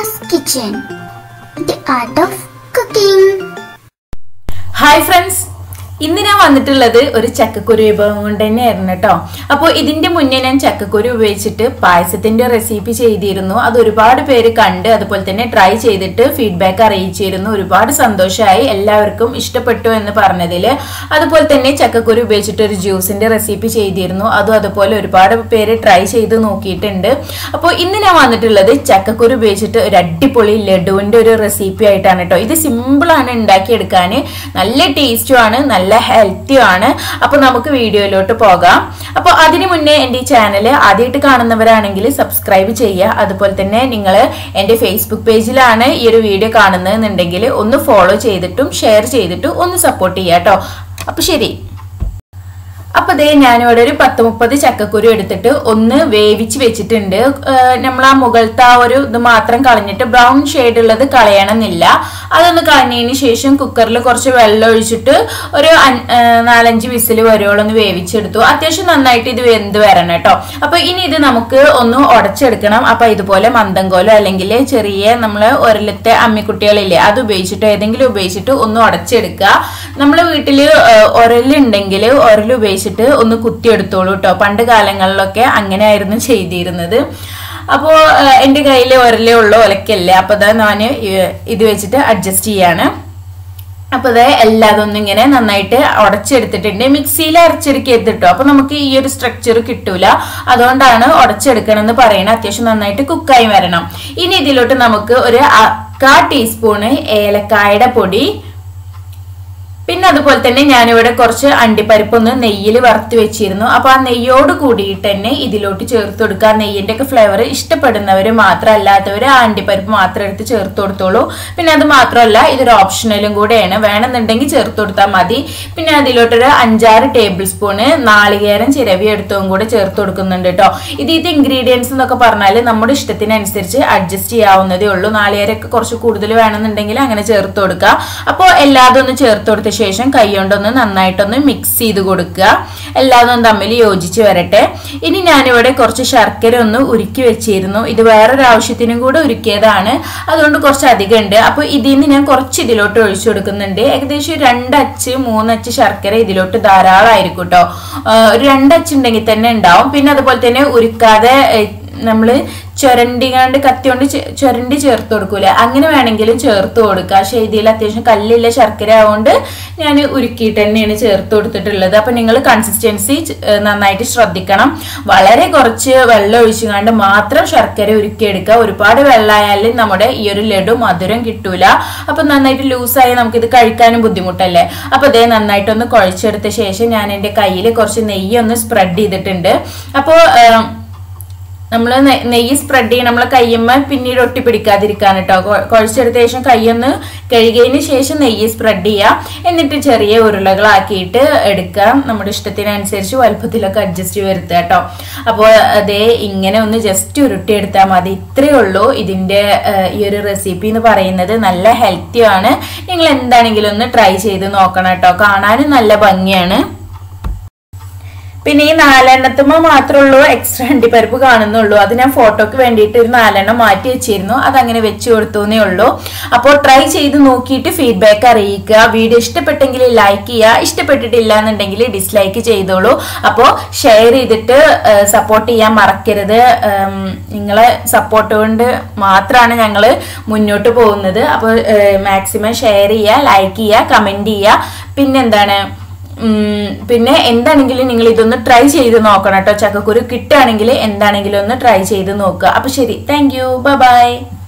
Anna's Kitchen The Art of Cooking hi friends ഇന്ന് ഞാൻ വന്നിട്ടുള്ളത് ഒരു ചക്കക്കുരു വിഭവം കൊണ്ട് തന്നെയായിരുന്നു കേട്ടോ അപ്പോൾ ഇതിന്റെ മുന്നേ ഞാൻ ചക്കക്കുരു ഉപയോഗിച്ചിട്ട് പായസത്തിന്റെ റെസിപ്പി ചെയ്തിരുന്നു അത് ഒരുപാട് പേര് കണ്ട് അതുപോലെ തന്നെ ട്രൈ ചെയ്തിട്ട് ഫീഡ്ബാക്ക് അറിയിച്ചിരുന്നു ഒരുപാട് സന്തോഷമായി എല്ലാവർക്കും ഇഷ്ടപ്പെട്ടു എന്ന് പറഞ്ഞതിൽ അതുപോലെ തന്നെ ചക്കക്കുരു ഉപയോഗിച്ചിട്ട് ഒരു ജ്യൂസിന്റെ റെസിപ്പി ചെയ്തിരുന്നു അതും അതുപോലെ ഒരുപാട് പേര് ട്രൈ ചെയ്ത് നോക്കിയിട്ടുണ്ട് അപ്പോൾ ഇന്ന് ഞാൻ വന്നിട്ടുള്ളത് ചക്കക്കുരു ഉപയോഗിച്ചിട്ട് ഒരു അടിപൊളി ലഡുവിന്റെ ഒരു റെസിപ്പി ആയിട്ടാണ് കേട്ടോ ഇത് സിമ്പിൾ ആണ് ഉണ്ടാക്കിയെടുക്കാൻ നല്ല ടേസ്റ്റും ആണ് നല്ല ഹെൽത്തിയും ആണ് അപ്പൊ നമുക്ക് വീഡിയോയിലോട്ട് പോകാം അപ്പൊ അതിനു മുന്നേ എൻ്റെ ഈ ചാനൽ ആദ്യമായിട്ട് കാണുന്നവരാണെങ്കിൽ സബ്സ്ക്രൈബ് ചെയ്യുക അതുപോലെ തന്നെ നിങ്ങൾ എൻ്റെ ഫേസ്ബുക്ക് പേജിലാണ് ഈ ഒരു വീഡിയോ കാണുന്നതെന്നുണ്ടെങ്കിൽ ഒന്ന് ഫോളോ ചെയ്തിട്ടും ഷെയർ ചെയ്തിട്ടും ഒന്ന് സപ്പോർട്ട് ചെയ്യുക കേട്ടോ അപ്പൊ ശരി അപ്പൊ ദേ ഞാനിവിടെ ഒരു പത്ത് മുപ്പത് ചക്കക്കുരു എടുത്തിട്ട് ഒന്ന് വേവിച്ച് വെച്ചിട്ടുണ്ട് നമ്മൾ ആ മുകളിലത്തെ ആ ഒരു ഇത് മാത്രം കളഞ്ഞിട്ട് ബ്രൗൺ ഷെയ്ഡ് ഉള്ളത് കളയണമെന്നില്ല അതൊന്ന് കളഞ്ഞതിന് ശേഷം കുക്കറിൽ കുറച്ച് വെള്ളം ഒഴിച്ചിട്ട് ഒരു അൻ- ആ, നാലഞ്ച് വിസിൽ വരുവോളം ഒന്ന് വേവിച്ചെടുത്തു അത്യാവശ്യം നന്നായിട്ട് ഇത് വെന്ത് വരണം കേട്ടോ അപ്പൊ ഇനി ഇത് നമുക്ക് ഒന്ന് ഉടച്ചെടുക്കണം അപ്പൊ ഇതുപോലെ മന്ദങ്കോലോ അല്ലെങ്കിൽ ചെറിയ നമ്മള് ഒരലത്തെ അമ്മിക്കുട്ടികളില്ലേ അത് ഉപയോഗിച്ചിട്ടോ ഏതെങ്കിലും ഉപയോഗിച്ചിട്ട് ഒന്ന് ഉടച്ചെടുക്കുക നമ്മൾ വീട്ടില് ഒരലുണ്ടെങ്കിൽ ഒരൽ ഉപയോഗിച്ചിട്ട് ഒന്ന് കുത്തിയെടുത്തോളൂ കേട്ടോ പണ്ട് കാലങ്ങളിലൊക്കെ അങ്ങനെയായിരുന്നു ചെയ്തിരുന്നത് അപ്പോൾ എൻ്റെ കയ്യിൽ ഒരലേ ഉള്ളൂ ഒലക്കല്ലേ അപ്പോൾ അതാ ഞാൻ ഇത് വെച്ചിട്ട് അഡ്ജസ്റ്റ് ചെയ്യാണ് അപ്പൊ അത് എല്ലാതൊന്നും ഇങ്ങനെ നന്നായിട്ട് ഉടച്ചെടുത്തിട്ടുണ്ട് മിക്സിയിൽ അരച്ചെടുക്കരുത് കേട്ടോ അപ്പൊ നമുക്ക് ഈ ഒരു സ്ട്രക്ചർ കിട്ടൂല അതുകൊണ്ടാണ് ഉടച്ചെടുക്കണം എന്ന് പറയുന്നത് അത്യാവശ്യം നന്നായിട്ട് കുക്കായി വരണം ഇനി ഇതിലോട്ട് നമുക്ക് ഒരു അ- കാ ടീസ്പൂണ് ഏലക്കായുടെ പൊടി പിന്നെ അതുപോലെ തന്നെ ഞാനിവിടെ കുറച്ച് അണ്ടിപ്പരിപ്പൊന്ന് നെയ്യിൽ വറുത്ത് വെച്ചിരുന്നു അപ്പൊ ആ നെയ്യോട് കൂടിയിട്ട് തന്നെ ഇതിലോട്ട് ചേർത്ത് കൊടുക്കുക ആ നെയ്യിന്റെ ഒക്കെ ഫ്ലേവർ ഇഷ്ടപ്പെടുന്നവർ മാത്രം അല്ലാത്തവർ ആ അണ്ടിപ്പരിപ്പ് മാത്രം എടുത്ത് ചേർത്ത് കൊടുത്തോളൂ പിന്നെ അത് മാത്രമല്ല ഇതൊരു ഓപ്ഷണലും കൂടെയാണ് വേണമെന്നുണ്ടെങ്കിൽ ചേർത്ത് കൊടുത്താൽ മതി പിന്നെ അതിലോട്ടൊരു അഞ്ചാറ് ടേബിൾ സ്പൂണ് നാളികേരം ചിരവി എടുത്തതും കൂടെ ചേർത്ത് കൊടുക്കുന്നുണ്ട് കേട്ടോ ഇത് ഇത് ഇൻഗ്രീഡിയൻസ് എന്നൊക്കെ പറഞ്ഞാൽ നമ്മുടെ ഇഷ്ടത്തിനനുസരിച്ച് അഡ്ജസ്റ്റ് ചെയ്യാവുന്നതേ ഉള്ളൂ നാളികേരമൊക്കെ കുറച്ച് കൂടുതൽ വേണമെന്നുണ്ടെങ്കിൽ അങ്ങനെ ചേർത്ത് കൊടുക്കുക അപ്പോൾ എല്ലാതും ഒന്ന് ചേർത്ത് കൊടുത്ത ശേഷം കൈ കൊണ്ടൊന്ന് നന്നായിട്ടൊന്ന് മിക്സ് ചെയ്ത് കൊടുക്കുക എല്ലാതും തമ്മിൽ യോജിച്ച് വരട്ടെ ഇനി ഞാനിവിടെ കുറച്ച് ശർക്കര ഒന്ന് ഉരുക്കി വെച്ചിരുന്നു ഇത് വേറൊരു ആവശ്യത്തിനും കൂടെ ഉരുക്കിയതാണ് അതുകൊണ്ട് കുറച്ച് അധികം ഉണ്ട് അപ്പോൾ ഇതിൽ നിന്ന് ഞാൻ കുറച്ച് ഇതിലോട്ട് ഒഴിച്ചു കൊടുക്കുന്നുണ്ട് ഏകദേശം രണ്ടച്ച് മൂന്നച്ച് ശർക്കര ഇതിലോട്ട് ധാരാളമായിരിക്കും കേട്ടോ ഒരു രണ്ടച്ച് ഉണ്ടെങ്കിൽ തന്നെ ഉണ്ടാവും പിന്നെ അതുപോലെ തന്നെ ഉരുക്കാതെ ഏഹ്, നമ്മള് ചുരണ്ടികാണ്ട് കത്തി കൊണ്ട് ചെ- ചുരണ്ടി ചേർത്ത് കൊടുക്കൂലെ അങ്ങനെ വേണമെങ്കിലും ചേർത്ത് കൊടുക്കുക പക്ഷെ ഇതിൽ അത്യാവശ്യം കല്ലില്ല ശർക്കര ആയതുകൊണ്ട് ഞാൻ ഉരുക്കിയിട്ട് തന്നെയാണ് ചേർത്ത് കൊടുത്തിട്ടുള്ളത് അപ്പൊ നിങ്ങൾ കൺസിസ്റ്റൻസി നന്നായിട്ട് ശ്രദ്ധിക്കണം വളരെ കുറച്ച് വെള്ളം ഒഴിച്ചുകൊണ്ട് മാത്രം ശർക്കര ഉരുക്കിയെടുക്കുക ഒരുപാട് വെള്ളമായാലും നമ്മുടെ ഈ ഒരു ലഡു മധുരം കിട്ടൂല അപ്പൊ നന്നായിട്ട് ലൂസായി നമുക്കിത് കഴിക്കാനും ബുദ്ധിമുട്ടല്ലേ അപ്പൊ അതേ നന്നായിട്ടൊന്ന് കുഴച്ചെടുത്ത ശേഷം ഞാൻ എൻ്റെ കയ്യിൽ കുറച്ച് നെയ്യ് ഒന്ന് സ്പ്രെഡ് ചെയ്തിട്ടുണ്ട് അപ്പോൾ നമ്മൾ നെയ്യ് സ്പ്രെഡ് ചെയ്യണം നമ്മളെ കയ്യമ്മ പിന്നീട് ഒട്ടി പിടിക്കാതിരിക്കാൻ കേട്ടോ കൊ- കുഴച്ചെടുത്ത ശേഷം കൈയൊന്ന് കഴുകിയതിന് ശേഷം നെയ്യ് സ്പ്രെഡ് ചെയ്യുക എന്നിട്ട് ചെറിയ ഉരുളകളാക്കിയിട്ട് എടുക്കാം നമ്മുടെ ഇഷ്ടത്തിനനുസരിച്ച് വലുപ്പത്തിലൊക്കെ അഡ്ജസ്റ്റ് വരുത്തുക കേട്ടോ അപ്പോൾ അതേ ഇങ്ങനെ ഒന്ന് ജസ്റ്റ് ഉരുട്ടിയെടുത്താൽ മതി ഇത്രയേ ഉള്ളൂ ഇതിൻ്റെ ഏഹ്, ഈ ഒരു റെസിപ്പി എന്ന് പറയുന്നത് നല്ല ഹെൽത്തിയാണ് നിങ്ങൾ എന്താണെങ്കിലും ഒന്ന് ട്രൈ ചെയ്ത് നോക്കണം കേട്ടോ കാണാനും നല്ല ഭംഗിയാണ് പിന്നെ ഈ നാലെണ്ണത്തുമ്പോ മാത്രമേ ഉള്ളൂ എക്സ്ട്രാ അണ്ടിപ്പരിപ്പ് കാണുന്നുള്ളൂ അത് ഞാൻ ഫോട്ടോക്ക് വേണ്ടിയിട്ട് ഒരു നാലെണ്ണം മാറ്റി വെച്ചിരുന്നു അതങ്ങനെ വെച്ച് കൊടുത്തുന്നേ ഉള്ളൂ അപ്പോൾ ട്രൈ ചെയ്ത് നോക്കിയിട്ട് ഫീഡ്ബാക്ക് അറിയിക്കുക വീഡിയോ ഇഷ്ടപ്പെട്ടെങ്കിൽ ലൈക്ക് ചെയ്യുക ഇഷ്ടപ്പെട്ടിട്ടില്ല എന്നുണ്ടെങ്കിൽ ഡിസ്ലൈക്ക് ചെയ്തോളൂ അപ്പോൾ ഷെയർ ചെയ്തിട്ട് സപ്പോർട്ട് ചെയ്യാൻ മറക്കരുത് ഉം, നിങ്ങളെ സപ്പോർട്ട് കൊണ്ട് മാത്രമാണ് ഞങ്ങൾ മുന്നോട്ട് പോകുന്നത് അപ്പോൾ മാക്സിമം ഷെയർ ചെയ്യുക ലൈക്ക് ചെയ്യുക കമൻറ്റ് ചെയ്യുക പിന്നെന്താണ് ഉം, പിന്നെ എന്താണെങ്കിലും നിങ്ങൾ ഇതൊന്ന് ട്രൈ ചെയ്ത് നോക്കണം കേട്ടോ ചക്കക്കുരു കിട്ടുകയാണെങ്കിൽ എന്താണെങ്കിലും ഒന്ന് ട്രൈ ചെയ്ത് നോക്കുക അപ്പൊ ശരി താങ്ക് യു ബൈ